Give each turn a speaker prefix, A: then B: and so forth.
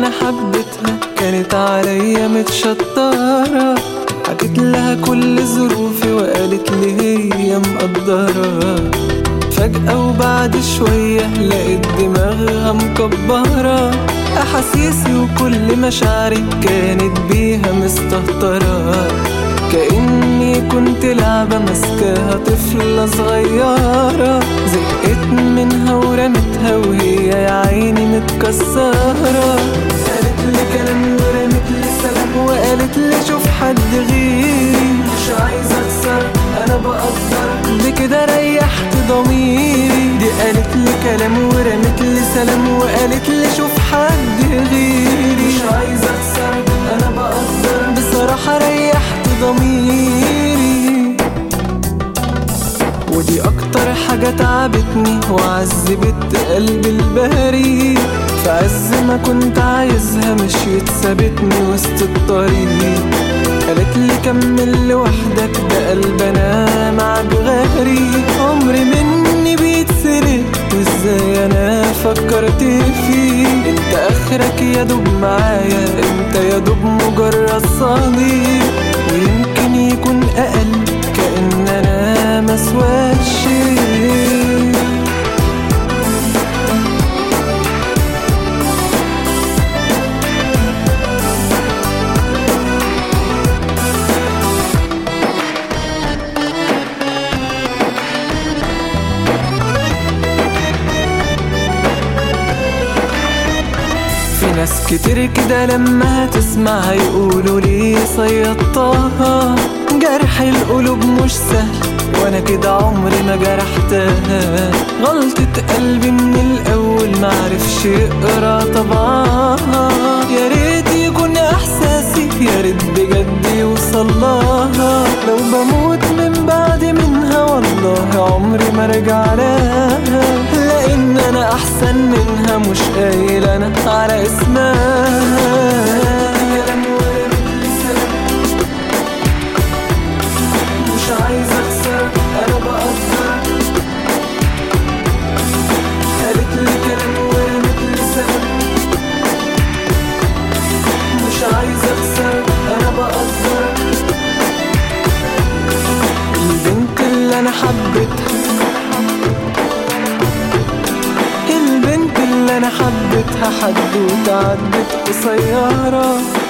A: انا حبيتها كانت عليا متشطرة حكيت لها كل ظروفي وقالت لي هي مقدرة فجأة وبعد شوية لقيت دماغها مكبرة أحاسيسي وكل مشاعري كانت بيها مستهترة كأني كنت لعبة ماسكاها طفلة صغيرة زهقت منها ورمتها وهي يا عيني متكسرة قالت لي كلام ورمت لي سلام وقالت لي شوف حد غيري مش عايزة أخسر أنا بقدر بكده ريحت ضميري دي قالت لي كلام ورمت لي سلام وقالت لي شوف حد غيري مش عايزة أخسر أنا بقدر بصراحة ريحت ضميري ودي أكتر حاجة تعبتني وعذبت قلبي البريء في عز ما كنت عايزها مشيت سابتني وسط الطريق قالت لي كمل لوحدك ده قلب انا معاك غريب عمري مني بيتسرق وازاي انا فكرت فيه انت اخرك يا دوب معايا انت يا دوب مجرد صديق ويمكن يكون اقل كأن انا مسواش شيء في ناس كتير كده لما تسمع يقولوا لي صيدتها جرح القلوب مش سهل وانا كده عمري ما جرحتها غلطة قلبي من الاول معرفش يقرا طبعها يا ريت يكون احساسي يا ريت بجد يوصل لها لو بموت من بعد منها والله عمري ما ارجع لها لان انا احسن منها مش قايل انا على اسمها مش عايز اخسر انا بقدر قالت لي كلام ورمت لي سلام مش عايز اخسر انا بقدر البنت اللي انا حبيتها البنت اللي انا حبيتها حدوتة عدت قصيرة